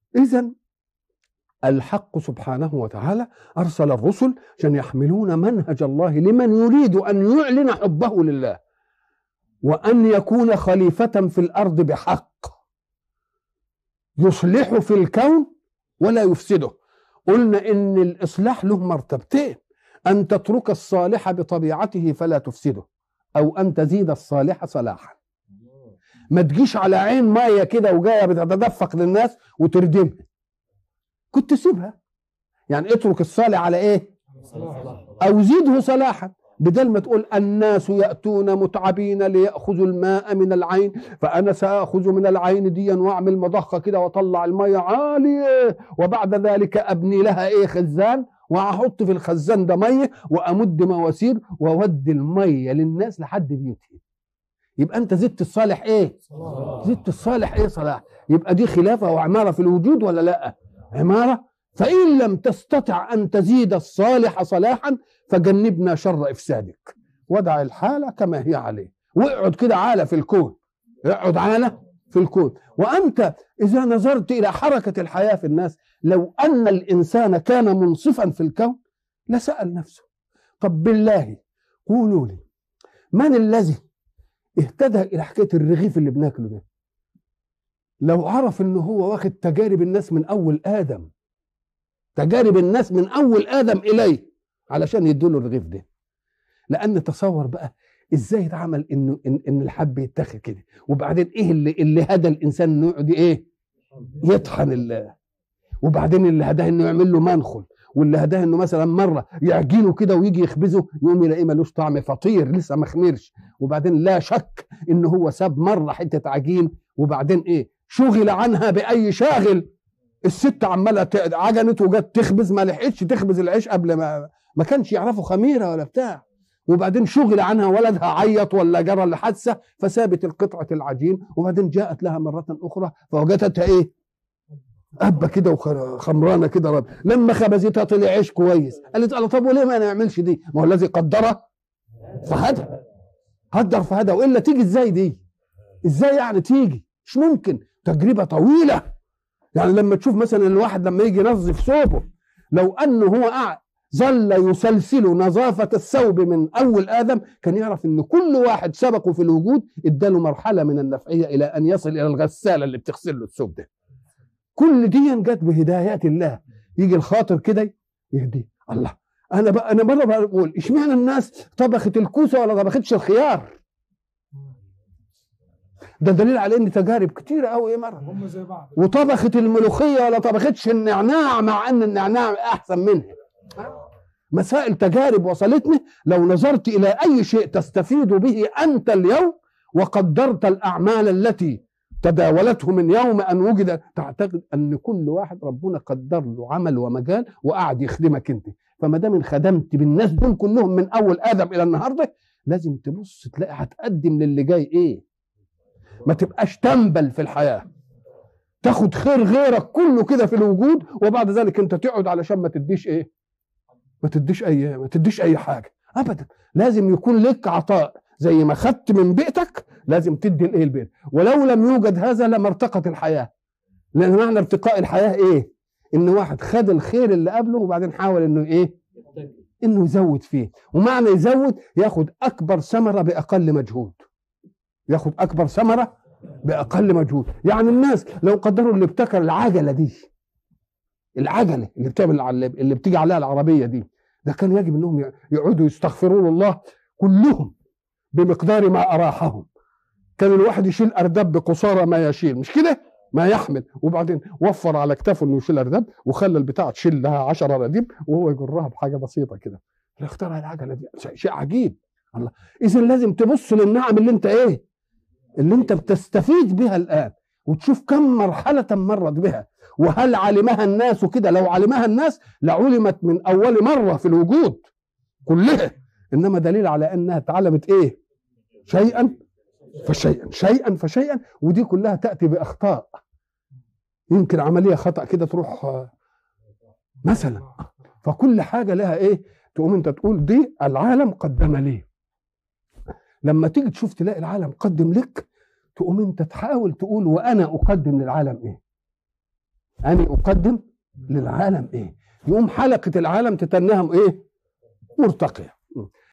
اذا الحق سبحانه وتعالى ارسل الرسل عشان يحملون منهج الله لمن يريد ان يعلن حبه لله وان يكون خليفه في الارض بحق يصلح في الكون ولا يفسده قلنا ان الاصلاح له مرتبتين ان تترك الصالح بطبيعته فلا تفسده او ان تزيد الصالح صلاحا ما تجيش على عين ميه كده وجايه بتتدفق للناس وتردمها كنت سيبها يعني اترك الصالح على ايه او زيده صلاحا بدل ما تقول الناس يأتون متعبين ليأخذوا الماء من العين فأنا سأخذ من العين ديا وأعمل مضخة كده وأطلع المية عالية وبعد ذلك أبني لها إيه خزان وأحط في الخزان ده مية وأمد مواسير وأودي المية للناس لحد بيوتهم يبقى أنت زدت الصالح إيه؟ زدت الصالح إيه صلاح؟ يبقى دي خلافة وعمارة في الوجود ولا لأ؟ عمارة فإن لم تستطع أن تزيد الصالح صلاحا فجنبنا شر إفسادك ودع الحالة كما هي عليه واقعد كده عالة في الكون اقعد عالة في الكون وأنت إذا نظرت إلى حركة الحياة في الناس لو أن الإنسان كان منصفا في الكون لسأل نفسه طب بالله قولوا لي من الذي اهتدى إلى حكاية الرغيف اللي بناكله ده لو عرف ان هو واخد تجارب الناس من اول ادم تجارب الناس من اول ادم اليه علشان يدوا له الرغيف ده لان تصور بقى ازاي اتعمل انه ان, إن الحب يتاخد كده وبعدين ايه اللي اللي هدى الانسان انه يقعد ايه يطحن ال وبعدين اللي هداه انه يعمل له منخل واللي هداه انه مثلا مره يعجنه كده ويجي يخبزه يقوم يلاقيه ملوش طعم فطير لسه ما خمرش وبعدين لا شك ان هو ساب مره حته عجين وبعدين ايه شغل عنها باي شاغل الست عماله عجنت وجت تخبز ما لحقتش تخبز العيش قبل ما ما كانش يعرفوا خميره ولا بتاع وبعدين شغل عنها ولدها عيط ولا جرى لحادثه فسابت القطعه العجين وبعدين جاءت لها مره اخرى فوجدتها ايه؟ أبة كده وخمرانه كده رب لما خبزتها طلع عيش كويس قالت الله طب وليه ما نعملش دي؟ ما هو الذي قدر فهدى قدر فهدى والا تيجي ازاي دي؟ ازاي يعني تيجي؟ مش ممكن تجربه طويله يعني لما تشوف مثلا الواحد لما يجي ينظف ثوبه لو انه هو قاعد ظل يسلسل نظافة الثوب من أول آدم كان يعرف أن كل واحد سبقه في الوجود اداله مرحلة من النفعية إلى أن يصل إلى الغسالة اللي بتغسل له الثوب ده كل دي جت بهدايات الله يجي الخاطر كده يهدي الله أنا بقى أنا مرة بقول إشمعنى الناس طبخت الكوسة ولا طبختش الخيار ده دليل على ان تجارب كتيرة قوي مره هم زي بعض وطبخت الملوخيه ولا طبختش النعناع مع ان النعناع احسن منها مسائل تجارب وصلتني لو نظرت الى اي شيء تستفيد به انت اليوم وقدرت الاعمال التي تداولته من يوم ان وجد تعتقد ان كل واحد ربنا قدر له عمل ومجال وقعد يخدمك انت فما دام خدمت بالناس دول كلهم من اول ادم الى النهارده لازم تبص تلاقي هتقدم للي جاي ايه ما تبقاش تنبل في الحياه تاخد خير غيرك كله كده في الوجود وبعد ذلك انت تقعد علشان ما تديش ايه ما تديش اي ما تديش اي حاجه ابدا لازم يكون لك عطاء زي ما خدت من بيئتك لازم تدي الايه البيت ولو لم يوجد هذا لما ارتقت الحياه لان معنى ارتقاء الحياه ايه ان واحد خد الخير اللي قبله وبعدين حاول انه ايه انه يزود فيه ومعنى يزود ياخد اكبر ثمره باقل مجهود ياخد اكبر ثمره باقل مجهود يعني الناس لو قدروا اللي ابتكر العجله دي العجله اللي بتعمل اللي بتيجي عليها العربيه دي ده كان يجب انهم يقعدوا يستغفرون الله كلهم بمقدار ما اراحهم كان الواحد يشيل اردب بقصارى ما يشيل مش كده ما يحمل وبعدين وفر على كتافه انه يشيل اردب وخلى البتاع تشيل لها 10 رديب وهو يجرها بحاجه بسيطه كده اللي اخترع العجله دي شيء عجيب الله اذا لازم تبص للنعم اللي انت ايه اللي انت بتستفيد بها الان وتشوف كم مرحلة مرت بها وهل علمها الناس كده لو علمها الناس لعلمت من أول مرة في الوجود كلها إنما دليل على أنها اتعلمت إيه شيئا فشيئا شيئا فشيئا ودي كلها تأتي بأخطاء يمكن عملية خطأ كده تروح مثلا فكل حاجة لها إيه تقوم أنت تقول دي العالم قدم لي لما تيجي تشوف تلاقي العالم قدم لك تقوم انت تحاول تقول وانا اقدم للعالم ايه أنا أقدم للعالم إيه يقوم حلقة العالم تتنهم إيه مرتقية